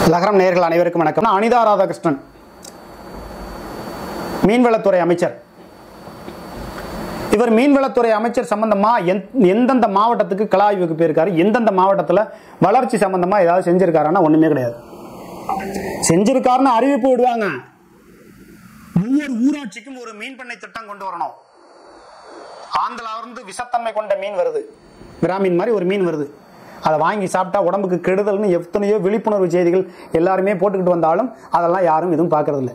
லகரம் நேயர்கள் அனைவருக்கும் வணக்கம் நான் அனிதா ராதாகிருஷ்ணன் மீன்வளத்துறை அமைச்சர் இவர் மீன்வளத்துறை அமைச்சர் சம்பந்தமா எந்- எந்தெந்த மாவட்டத்துக்கு கள ஆய்வுக்கு போயிருக்காரு எந்தெந்த மாவட்டத்தில் வளர்ச்சி சம்பந்தமா ஏதாவது செஞ்சிருக்காருன்னா ஒண்ணுமே கிடையாது செஞ்சிருக்காருன்னு அறிவிப்பு விடுவாங்க ஒவ்வொரு ஊராட்சிக்கும் ஒரு மீன் பண்ணை திட்டம் கொண்டு வரணும் ஆந்திரால இருந்து விஷத்தன்மை கொண்ட மீன் வருது பிராமின் மாதிரி ஒரு மீன் வருது அதை வாங்கி சாப்பிட்டா உடம்புக்கு கெடுதல்னு எத்தனையோ விழிப்புணர்வு செய்திகள் எல்லாருமே போட்டுக்கிட்டு வந்தாலும் அதெல்லாம் யாரும் எதுவும் பார்க்கறதில்ல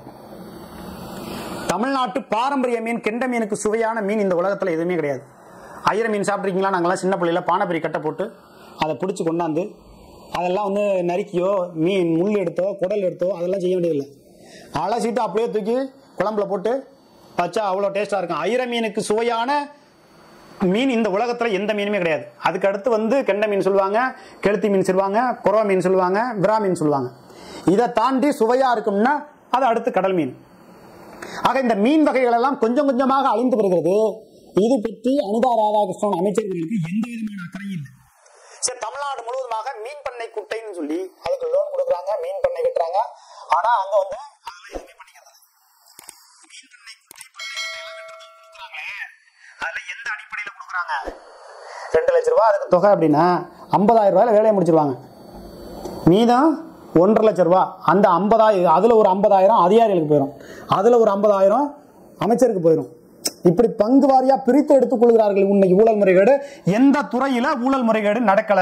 தமிழ்நாட்டு பாரம்பரிய மீன் கெண்ட மீனுக்கு சுவையான மீன் இந்த உலகத்தில் எதுவுமே கிடையாது ஐயர மீன் சாப்பிட்ருக்கீங்களா நாங்கள்லாம் சின்ன பிள்ளையில பானைப்பரி கட்டை போட்டு அதை பிடிச்சி கொண்டாந்து அதெல்லாம் வந்து நறுக்கியோ மீன் முள் எடுத்தோ குடல் எடுத்தோ அதெல்லாம் செய்ய வேண்டியதில்லை அலசிட்டு அப்படியே தூக்கி குழம்புல போட்டு வச்சா அவ்வளோ டேஸ்ட்டாக இருக்கும் ஐயர மீனுக்கு சுவையான மீன் இந்த உலகத்துல எந்த மீனுமே கிடையாது அதுக்கு அடுத்து வந்து கெண்டை மீன் சொல்லுவாங்க கெளுத்தி மீன் சொல்லுவாங்க குறவ மீன் சொல்லுவாங்க விரா மீன் சொல்லுவாங்க இதை தாண்டி சுவையா இருக்கும்னா அது அடுத்து கடல் மீன் ஆக இந்த மீன் வகைகள் எல்லாம் கொஞ்சம் கொஞ்சமாக அழிந்து வருகிறது இது பற்றி அனிதா ராதாகிருஷ்ணன் அமைச்சர்களுக்கு எந்த விதமான அக்கறையும் இல்லை சரி தமிழ்நாடு முழுவதுமாக மீன் பண்ணை குட்டைன்னு சொல்லி அதுக்கு லோன் கொடுக்குறாங்க மீன் பண்ணை கட்டுறாங்க ஆனா அங்க வந்து அதெல்லாம் எதுவுமே பண்ணிக்கிறது இல்ல. மீன் பண்ணை குட்டை பண்ணை குட்டை எல்லாம் வெட்டுறதுக்கு கொடுக்குறாங்களே அதுல எந்த அடிப்படையில கொடுக்குறாங்க ரெண்டு லட்ச ரூபாய் அதுக்கு தொகை அப்படின்னா ஐம்பதாயிரம் ரூபாயில வேலையை முடிச்சிருவாங்க மீதம் ஒன்றரை லட்ச ரூபாய் அந்த ஐம்பதாயிரம் அதுல ஒரு ஐம்பதாயிரம் அதிகாரிகளுக்கு போயிடும் அதுல ஒரு ஐம்பதாயிரம் அமைச்சருக்கு போயிடும் இப்படி பங்கு வாரியா பிரித்து எடுத்துக் கொள்கிறார்கள் இன்னைக்கு ஊழல் முறைகேடு எந்த துறையில ஊழல் முறைகேடு நடக்கல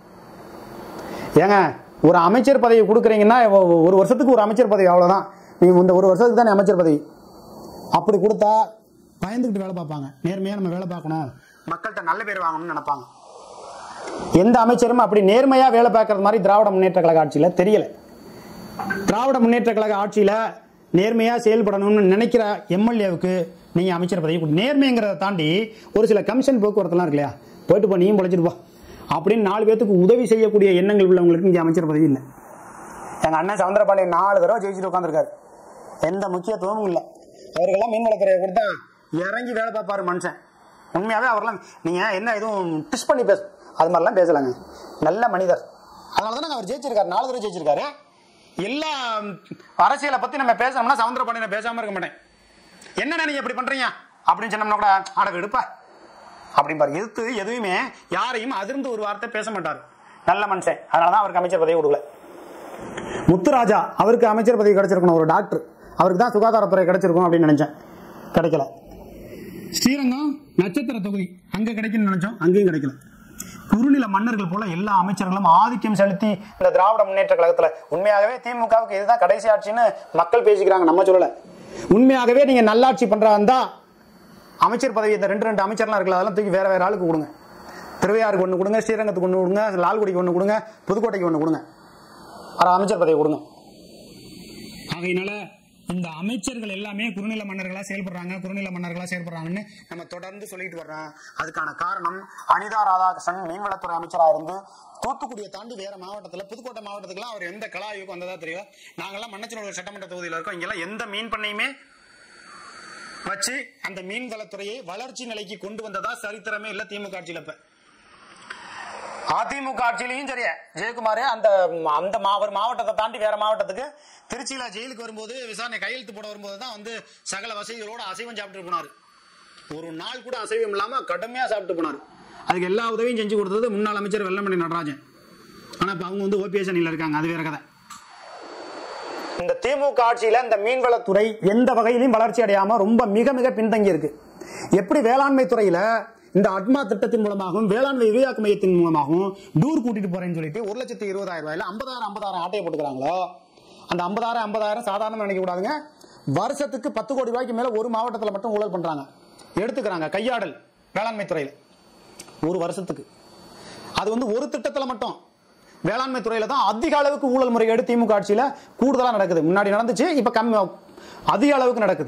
ஏங்க ஒரு அமைச்சர் பதவி கொடுக்குறீங்கன்னா ஒ- ஒரு வருஷத்துக்கு ஒரு அமைச்சர் பதவி அவ்வளவுதான் நீ இந்த ஒரு வருஷத்துக்கு தானே அமைச்சர் பதவி அப்படி கொடுத்தா பயந்துக்கிட்டு வேலை பார்ப்பாங்க நேர்மையா நம்ம வேலை பார்க்கணும் மக்கள்கிட்ட நல்ல பேர் வாங்கணும்னு நினைப்பாங்க எந்த அமைச்சரும் அப்படி நேர்மையா வேலை பார்க்கறது மாதிரி திராவிட முன்னேற்ற கழக ஆட்சியில தெரியல திராவிட முன்னேற்ற கழக ஆட்சியில நேர்மையா செயல்படணும்னு நினைக்கிற எம்எல்ஏவுக்கு நீங்க அமைச்சர் பதவி கொடு நேர்மைங்கிறத தாண்டி ஒரு சில கமிஷன் போக்குவரத்துலாம் இருக்கு இல்லையா போயிட்டு போ நீயும் பொழைச்சிட்டு போ அப்படின்னு நாலு பேத்துக்கு உதவி செய்யக்கூடிய எண்ணங்கள் உள்ளவங்களுக்கு இங்க அமைச்சர் பதவி இல்லை எங்க அண்ணன் சவுந்தரபாண்டியன் நாலு தடவை ஜெயிச்சுட்டு உட்காந்துருக்காரு எந்த முக்கியத்துவமும் இல்லை அவருக்கெல்லாம் மீன்வளத்துறையை கொடுத்தா இறங்கி வேலை பார்ப்பாரு மனுஷன் உண்மையாவே அவரெல்லாம் நீங்க என்ன எதுவும் டிஸ் பண்ணி பேச அது மாதிரிலாம் பேசலாங்க நல்ல மனிதர் அதனால தான் அவர் ஜெயிச்சிருக்காரு நாலு தடவை ஜெயிச்சிருக்காரு எல்லா அரசியலை பத்தி நம்ம பேசணும்னா சவுந்தரபாண்டியனை பேசாம இருக்க மாட்டேன் என்ன நீங்க இப்படி பண்றீங்க அப்படின்னு சொன்னோம்னா கூட அடகு எடுப்பா அப்படிம்பாரு எதிர்த்து எதுவுமே யாரையும் அதிர்ந்து ஒரு வார்த்தை பேச மாட்டார் நல்ல மனுஷன் அதனால தான் அவருக்கு அமைச்சர் பதவி கொடுக்கல முத்துராஜா அவருக்கு அமைச்சர் பதவி கிடைச்சிருக்கணும் ஒரு டாக்டர் அவருக்கு தான் சுகாதாரத்துறை கிடைச்சிருக்கும் அப்படின்னு நினைச்சேன் கிடைக்கல ஸ்ரீரங்கம் நட்சத்திர தொகுதி அங்க கிடைக்கும்னு நினைச்சோம் அங்கேயும் கிடைக்கல குறுநில மன்னர்கள் போல எல்லா அமைச்சர்களும் ஆதிக்கம் செலுத்தி இந்த திராவிட முன்னேற்ற கழகத்துல உண்மையாகவே திமுகவுக்கு இதுதான் கடைசி ஆட்சின்னு மக்கள் பேசிக்கிறாங்க நம்ம சொல்லல உண்மையாகவே நீங்க நல்லாட்சி பண்றதா அமைச்சர் பதவி இந்த ரெண்டு ரெண்டு அமைச்சர்லாம் இருக்குல்ல அதெல்லாம் தூக்கி வேற வேற ஆளுக்கு கொடுங்க திருவையாருக்கு ஒன்று கொடுங்க ஸ்ரீரங்கத்துக்கு ஒன்று கொடுங்க லால்குடிக்கு ஒன்று கொடுங்க புதுக்கோட்டைக்கு ஒன்று கொடுங்க அரை அமைச்சர் பதவி கொடுங்க ஆகையினால இந்த அமைச்சர்கள் எல்லாமே குறுநில மன்னர்களா செயல்படுறாங்க குறுநில மன்னர்களா செயல்படுறாங்கன்னு நம்ம தொடர்ந்து சொல்லிட்டு வர்றோம் அதுக்கான காரணம் அனிதா ராதாகிருஷ்ணன் மீன்வளத்துறை அமைச்சரா இருந்து தூத்துக்குடியை தாண்டி வேற மாவட்டத்துல புதுக்கோட்டை மாவட்டத்துக்குலாம் அவர் எந்த கலாயுக்கு வந்ததா தெரியும் நாங்கெல்லாம் மன்னச்சனூர் சட்டமன்ற தொகுதியில் இருக்கோம் இங்கெல்லாம் எந்த மீன் பண்ணையுமே வச்சு அந்த மீன்வளத்துறையை வளர்ச்சி நிலைக்கு கொண்டு வந்ததா சரித்திரமே இல்ல திமுக ஆட்சியில இப்ப அதிமுக ஆட்சியிலையும் சரி ஜெயக்குமார் அந்த அந்த மா- ஒரு மாவட்டத்தை தாண்டி வேற மாவட்டத்துக்கு திருச்சியில ஜெயிலுக்கு வரும்போது விசாரணை கையெழுத்து போட வரும்போது தான் வந்து சகல வசதிகளோட அசைவம் சாப்பிட்டு போனாரு ஒரு நாள் கூட அசைவம் இல்லாம கடுமையா சாப்பிட்டு போனாரு அதுக்கு எல்லா உதவியும் செஞ்சு கொடுத்தது முன்னாள் அமைச்சர் வெள்ளமணி நடராஜன் ஆனா இப்ப அவங்க வந்து ஓபிஎஸ் அணியில இருக்காங்க அது வேற கதை இந்த திமுக ஆட்சியில இந்த மீன்வளத்துறை எந்த வகையிலும் வளர்ச்சி அடையாம ரொம்ப மிக மிக பின்தங்கி இருக்கு எப்படி வேளாண்மை துறையில இந்த அட்மா திட்டத்தின் மூலமாகவும் வேளாண்மை விரிவாக்க மையத்தின் மூலமாகவும் டூர் கூட்டிட்டு போறேன்னு சொல்லிட்டு ஒரு லட்சத்தி இருபதாயிரம் ரூபாயில ஐம்பதாயிரம் ஐம்பதாயிரம் ஆட்டையை போட்டுக்கிறாங்களோ அந்த ஐம்பதாயிரம் ஐம்பதாயிரம் சாதாரணமா நினைக்க கூடாதுங்க வருஷத்துக்கு பத்து கோடி ரூபாய்க்கு மேல ஒரு மாவட்டத்துல மட்டும் ஊழல் பண்றாங்க எடுத்துக்கிறாங்க கையாடல் வேளாண்மை துறையில ஒரு வருஷத்துக்கு அது வந்து ஒரு திட்டத்துல மட்டும் வேளாண்மை துறையில தான் அதிக அளவுக்கு ஊழல் முறைகேடு திமுக ஆட்சியில கூடுதலா நடக்குது முன்னாடி நடந்துச்சு இப்ப கம்மி அதிக அளவுக்கு நடக்குது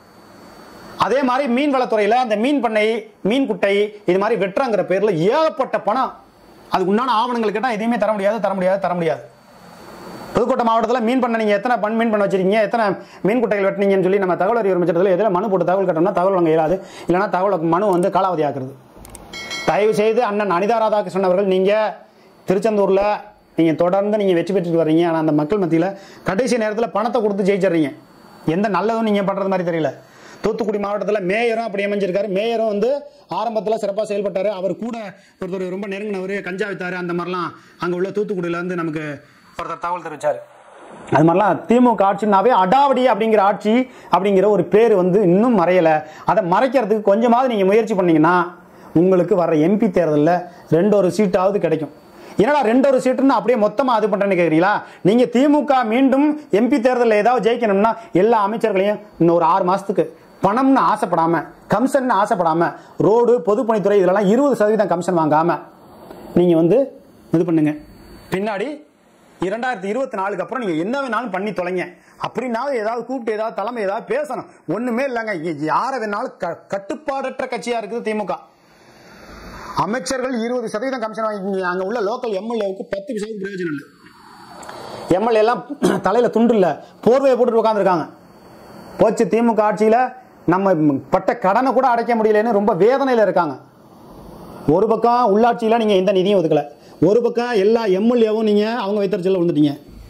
அதே மாதிரி மீன் வளத்துறையில அந்த மீன் பண்ணை மீன் குட்டை இது மாதிரி வெட்டுறங்கிற பேர்ல ஏகப்பட்ட பணம் அதுக்கு உண்டான ஆவணங்கள் கேட்டா எதையுமே தர முடியாது தர முடியாது தர முடியாது புதுக்கோட்டை மாவட்டத்தில் மீன் பண்ண நீங்க எத்தனை பண் மீன் பண்ண வச்சிருக்கீங்க எத்தனை மீன் குட்டைகள் வெட்டினீங்கன்னு சொல்லி நம்ம தகவல் அறிவு அமைச்சரத்தில் எதில் மனு போட்டு தகவல் கட்டணும்னா தகவல் வாங்க இயலாது இல்லைன்னா தகவல் மனு வந்து காலாவதி ஆக்குறது தயவு செய்து அண்ணன் அனிதா ராதாகிருஷ்ணன் அவர்கள் நீங்க திருச்செந்தூர்ல நீங்கள் தொடர்ந்து நீங்கள் வெற்றி பெற்றுட்டு வர்றீங்க ஆனால் அந்த மக்கள் மத்தியில் கடைசி நேரத்தில் பணத்தை கொடுத்து ஜெயிச்சிடுறீங்க எந்த நல்லதும் நீங்கள் பண்ணுறது மாதிரி தெரியல தூத்துக்குடி மாவட்டத்தில் மேயரும் அப்படி அமைஞ்சிருக்காரு மேயரும் வந்து ஆரம்பத்தில் சிறப்பாக செயல்பட்டார் அவர் கூட ஒருத்தர் ரொம்ப நெருங்கினவர் கஞ்சா வித்தாரு அந்த மாதிரிலாம் அங்கே உள்ள தூத்துக்குடியில இருந்து நமக்கு ஒருத்தர் தகவல் தெரிவிச்சார் அது மாதிரிலாம் திமுக ஆட்சினாவே அடாவடி அப்படிங்கிற ஆட்சி அப்படிங்கிற ஒரு பேர் வந்து இன்னும் மறையலை அதை மறைக்கிறதுக்கு கொஞ்சமாவது நீங்கள் முயற்சி பண்ணீங்கன்னா உங்களுக்கு வர எம்பி தேர்தலில் ரெண்டு ஒரு சீட்டாவது கிடைக்கும் என்னடா ரெண்டு ஒரு சீட்டுன்னு அப்படியே மொத்தமாக அது பண்ணுறேன்னு கேட்குறீங்களா நீங்கள் திமுக மீண்டும் எம்பி தேர்தலில் ஏதாவது ஜெயிக்கணும்னா எல்லா அமைச்சர்களையும் இன்னும் ஒரு ஆறு மாதத்துக்கு பணம்னு ஆசைப்படாம கமிஷன் ஆசைப்படாம ரோடு பொதுப்பணித்துறை இதெல்லாம் இருபது சதவீதம் கமிஷன் வாங்காம நீங்கள் வந்து இது பண்ணுங்க பின்னாடி இரண்டாயிரத்தி இருபத்தி நாலுக்கு அப்புறம் நீங்க என்ன வேணாலும் பண்ணி தொலைங்க அப்படின்னாவது ஏதாவது கூப்பிட்டு ஏதாவது தலைமை ஏதாவது பேசணும் ஒண்ணுமே இல்லைங்க இங்க யாரை வேணாலும் க- கட்டுப்பாடற்ற கட்சியா இருக்குது திமுக அமைச்சர்கள் இருபது சதவீதம் கமிஷன் வாங்கிக்கிங்க அங்க உள்ள லோக்கல் எம்எல்ஏவுக்கு பத்து சதவீதம் பிரயோஜனம் இல்லை எம்எல்ஏ எல்லாம் தலையில துண்டு இல்ல போர்வையை போட்டுட்டு உட்காந்துருக்காங்க போச்சு திமுக ஆட்சியில நம்ம பட்ட கடனை கூட அடைக்க முடியலன்னு ரொம்ப வேதனையில இருக்காங்க ஒரு பக்கம் உள்ளாட்சியில நீங்க எந்த நிதியும் ஒதுக்கல ஒரு பக்கம் எல்லா எம்எல்ஏவும் நீங்க அவங்க வைத்தறிச்சல விழுந்துட்டீங்க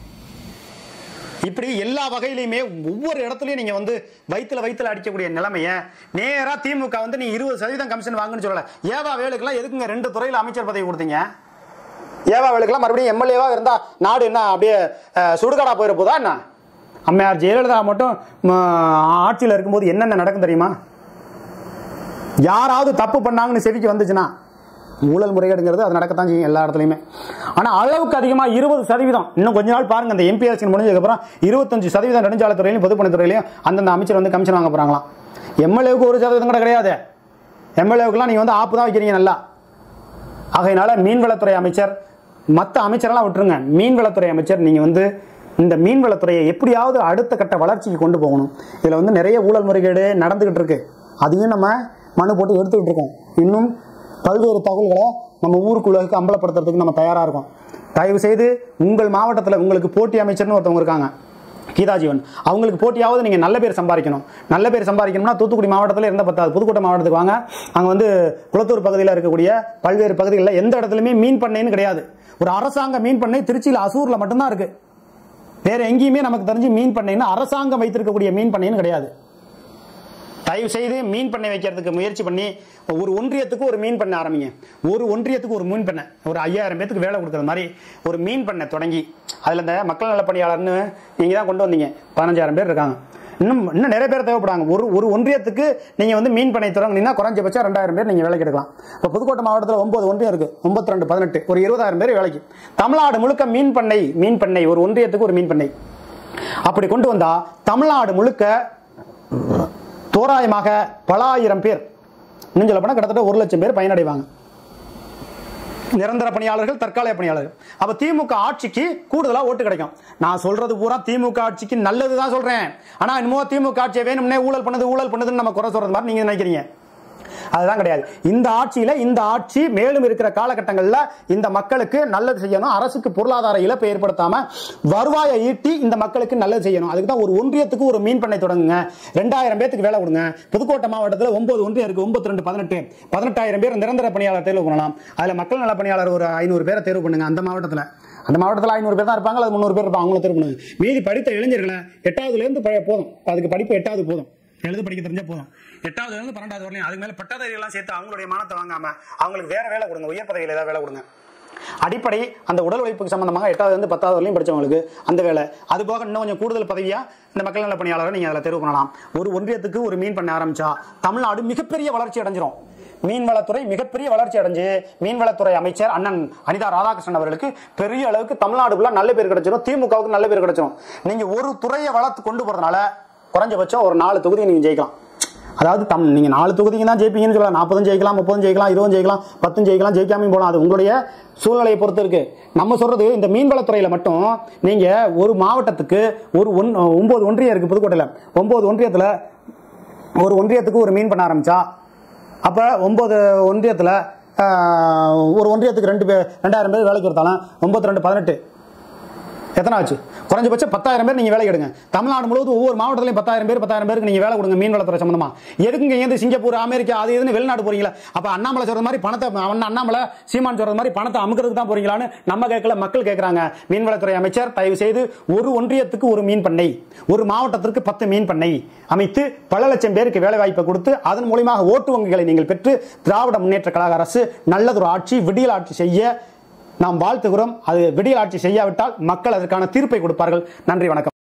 இப்படி எல்லா வகையிலையுமே ஒவ்வொரு இடத்துலயும் நீங்க வந்து வயித்துல வயித்துல அடிக்கக்கூடிய நிலைமைய நேரா திமுக வந்து நீ இருபது சதவீதம் கமிஷன் வாங்குன்னு சொல்லல ஏவா வேலுக்கெல்லாம் எதுக்குங்க ரெண்டு துறையில அமைச்சர் பதவி கொடுத்தீங்க ஏவா வேலுக்கெல்லாம் மறுபடியும் எம்எல்ஏவா இருந்தா நாடு என்ன அப்படியே அஹ், சுடுகாடா போயிட போதா என்ன அம்மையார் ஜெயலலிதா மட்டும் ம, ஆட்சியில இருக்கும்போது என்னென்ன நடக்கும் தெரியுமா யாராவது தப்பு பண்ணாங்கன்னு செவிக்கு வந்துச்சுன்னா ஊழல் முறைகேடுங்கிறது அது நடக்கத்தான் செய்யும் எல்லா இடத்துலையுமே ஆனா அளவுக்கு அதிகமா இருபது சதவீதம் இன்னும் கொஞ்ச நாள் பாருங்க அந்த எம்பி எலெக்ஷன் முடிஞ்சதுக்கப்புறம் இருபத்தஞ்சு சதவீதம் நெடுஞ்சாலைத்துறையிலும் பொதுப்பணித்துறையிலையும் அந்தந்த அமைச்சர் வந்து கமிஷன் வாங்க போறாங்களாம் எம்எல்ஏவுக்கு ஒரு சதவீதம் கூட கிடையாது எம்எல்ஏவுக்குலாம் நீங்க வந்து ஆப்பு தான் வைக்கிறீங்க நல்லா ஆகையினால மீன்வளத்துறை அமைச்சர் மற்ற அமைச்சரெல்லாம் விட்டுருங்க மீன்வளத்துறை அமைச்சர் நீங்க வந்து இந்த மீன்வளத்துறையை எப்படியாவது அடுத்த கட்ட வளர்ச்சிக்கு கொண்டு போகணும் இதுல வந்து நிறைய ஊழல் முறைகேடு நடந்துகிட்டு இருக்கு அதையும் நம்ம மனு போட்டு எடுத்துக்கிட்டு இருக்கோம் இன்னும் பல்வேறு தகவல்களை நம்ம ஊருக்குள்ளக்கு அம்பலப்படுத்துறதுக்கு நம்ம தயாரா இருக்கோம் தயவு செய்து உங்கள் மாவட்டத்தில் உங்களுக்கு போட்டி அமைச்சர்னு ஒருத்தவங்க இருக்காங்க கீதாஜீவன் அவங்களுக்கு போட்டியாவது நீங்கள் நல்ல பேர் சம்பாதிக்கணும் நல்ல பேர் சம்பாதிக்கணும்னா தூத்துக்குடி மாவட்டத்தில் இருந்த பத்தாது புதுக்கோட்டை மாவட்டத்துக்கு வாங்க அங்கே வந்து குளத்தூர் பகுதியில் இருக்கக்கூடிய பல்வேறு பகுதிகளில் எந்த இடத்துலையுமே மீன் பண்ணைன்னு கிடையாது ஒரு அரசாங்க மீன் பண்ணை திருச்சியில் அசூரில் மட்டும்தான் இருக்கு வேற எங்கேயுமே நமக்கு தெரிஞ்சு மீன் பண்ணைன்னு அரசாங்கம் வைத்திருக்கக்கூடிய மீன் பண்ணைன்னு கிடையாது தயவு செய்து மீன் பண்ணை வைக்கிறதுக்கு முயற்சி பண்ணி ஒரு ஒன்றியத்துக்கு ஒரு மீன் பண்ணை ஆரம்பிங்க ஒரு ஒன்றியத்துக்கு ஒரு மீன் பண்ணை ஒரு ஐயாயிரம் பேத்துக்கு வேலை கொடுக்குற மாதிரி ஒரு மீன் பண்ணை தொடங்கி அதில் இந்த மக்கள் நல பணியாளர்னு நீங்கள் தான் கொண்டு வந்தீங்க பதினஞ்சாயிரம் பேர் இருக்காங்க இன்னும் இன்னும் நிறைய பேர் தேவைப்படுறாங்க ஒரு ஒரு ஒன்றியத்துக்கு நீங்கள் வந்து மீன் பண்ணை தொடங்கினீங்கன்னா குறைஞ்சபட்சம் ரெண்டாயிரம் பேர் நீங்கள் வேலைக்கு எடுக்கலாம் இப்போ புதுக்கோட்டை மாவட்டத்தில் ஒன்பது ஒன்றியம் இருக்கு ஒன்பத்தி ரெண்டு பதினெட்டு ஒரு இருபதாயிரம் பேர் வேலைக்கு தமிழ்நாடு முழுக்க மீன் பண்ணை மீன் பண்ணை ஒரு ஒன்றியத்துக்கு ஒரு மீன் பண்ணை அப்படி கொண்டு வந்தா தமிழ்நாடு முழுக்க தோராயமாக பல ஆயிரம் பேர் இன்னும் சொல்ல போனால் கிட்டத்தட்ட ஒரு லட்சம் பேர் பயனடைவாங்க நிரந்தர பணியாளர்கள் தற்காலிக பணியாளர்கள் அப்ப திமுக ஆட்சிக்கு கூடுதலா ஓட்டு கிடைக்கும் நான் சொல்றது பூரா திமுக ஆட்சிக்கு நல்லது தான் சொல்றேன் ஆனா என்னமோ திமுக ஆட்சியை வேணும்னே ஊழல் பண்ணுது ஊழல் பண்ணுதுன்னு நம்ம குறை சொல்றது மாதிரி நீங்க நினைக்கிறீங்க அதுதான் கிடையாது இந்த ஆட்சியில இந்த ஆட்சி மேலும் இருக்கிற காலகட்டங்களில் இந்த மக்களுக்கு நல்லது செய்யணும் அரசுக்கு பொருளாதார இழப்பை ஏற்படுத்தாம வருவாயை ஈட்டி இந்த மக்களுக்கு நல்லது செய்யணும் அதுக்கு தான் ஒரு ஒன்றியத்துக்கு ஒரு மீன் பண்ணை தொடங்குங்க ரெண்டாயிரம் பேத்துக்கு வேலை கொடுங்க புதுக்கோட்டை மாவட்டத்தில் ஒன்பது ஒன்றியம் இருக்கு ஒன்பத்தி ரெண்டு பதினெட்டு பதினெட்டாயிரம் பேர் நிரந்தர பணியாளர் தேர்வு பண்ணலாம் அதுல மக்கள் நல பணியாளர் ஒரு ஐநூறு பேரை தேர்வு பண்ணுங்க அந்த மாவட்டத்தில் அந்த மாவட்டத்தில் ஐநூறு பேர் தான் இருப்பாங்க அது முந்நூறு பேர் இருப்பாங்க அவங்கள தேர்வு பண்ணுங்க மீதி படித்த இளைஞர்களை எட்டாவதுல இருந்து ப- போதும் அதுக்கு படிப்பு எட்டாவது போதும் எழுத படிக்க தெரிஞ்சா போதும் எட்டாவதுல இருந்து பன்னெண்டாவது வரலையும் அதுக்கு மேல பட்டாதாரி எல்லாம் சேர்த்து அவங்களுடைய மானத்தை வாங்காம அவங்களுக்கு வேற வேலை கொடுங்க உயர் பதவியில் ஏதாவது வேலை கொடுங்க அடிப்படை அந்த உடல் உழைப்புக்கு சம்பந்தமாக எட்டாவது இருந்து பத்தாவது வரையும் படிச்சவங்களுக்கு அந்த வேலை அது போக இன்னும் கொஞ்சம் கூடுதல் பதவியா இந்த மக்கள் நல பணியாளரை நீங்க அதில் தேர்வு பண்ணலாம் ஒரு ஒன்றியத்துக்கு ஒரு மீன் பண்ண ஆரம்பிச்சா தமிழ்நாடு மிகப்பெரிய வளர்ச்சி அடைஞ்சிரும் மீன்வளத்துறை மிகப்பெரிய வளர்ச்சி அடைஞ்சு மீன்வளத்துறை அமைச்சர் அண்ணன் அனிதா ராதாகிருஷ்ணன் அவர்களுக்கு பெரிய அளவுக்கு தமிழ்நாடுக்குள்ள நல்ல பேர் கிடைச்சிரும் திமுகவுக்கு நல்ல பேர் கிடைச்சிரும் நீங்க ஒரு துறையை வளர்த்து கொண்டு போறதுனால குறைஞ்சபட்சம் ஒரு நாலு தொகுதி நீங்க ஜெயிக்கலாம் அதாவது தம் நீங்க நாலு தொகுதிக்கு தான் ஜெயிப்பீங்கன்னு சொல்லலாம் நாற்பதும் ஜெயிக்கலாம் முப்பதும் ஜெயிக்கலாம் இருபதும் ஜெயிக்கலாம் பத்தும் ஜெயிக்கலாம் ஜெயிக்காமையும் போகலாம் அது உங்களுடைய சூழ்நிலையை பொறுத்து இருக்கு நம்ம சொல்றது இந்த மீன்வளத்துறையில மட்டும் நீங்க ஒரு மாவட்டத்துக்கு ஒரு ஒன் ஒன்பது ஒன்றியம் இருக்கு புதுக்கோட்டையில ஒன்பது ஒன்றியத்துல ஒரு ஒன்றியத்துக்கு ஒரு மீன் பண்ண ஆரம்பிச்சா அப்ப ஒன்பது ஒன்றியத்துல ஆஹ், ஒரு ஒன்றியத்துக்கு ரெண்டு பேர் ரெண்டாயிரம் பேர் வேலைக்கு எடுத்தாலும் ஒன்பத்தி ரெண்டு பதினெட்டு எத்தனை ஆச்சு குறைஞ்சபட்சம் பத்தாயிரம் பேர் நீங்க வேலை எடுங்க தமிழ்நாடு முழுவதும் ஒவ்வொரு மாவட்டத்திலையும் பத்தாயிரம் பேர் பத்தாயிரம் பேருக்கு நீங்க வேலை கொடுங்க மீன் வளத்துறை சம்பந்தமா எதுக்குங்க ஏந்து சிங்கப்பூர் அமெரிக்கா அது இதுன்னு வெளிநாடு போறீங்களா அப்ப அண்ணாமலை சொல்றது மாதிரி பணத்தை அவன் அண்ணாமலை சீமான் சொல்றது மாதிரி பணத்தை அமுக்கிறதுக்கு தான் போறீங்களான்னு நம்ம கேட்கல மக்கள் கேட்கறாங்க மீன்வளத்துறை அமைச்சர் தயவு செய்து ஒரு ஒன்றியத்துக்கு ஒரு மீன் பண்ணை ஒரு மாவட்டத்திற்கு பத்து மீன் பண்ணை அமைத்து பல லட்சம் பேருக்கு வேலை வாய்ப்பை கொடுத்து அதன் மூலியமாக ஓட்டு வங்கிகளை நீங்கள் பெற்று திராவிட முன்னேற்ற கழக அரசு நல்லதொரு ஆட்சி விடியல் ஆட்சி செய்ய நாம் வாழ்த்துகிறோம் அது விடியல் ஆட்சி செய்யாவிட்டால் மக்கள் அதற்கான தீர்ப்பை கொடுப்பார்கள் நன்றி வணக்கம்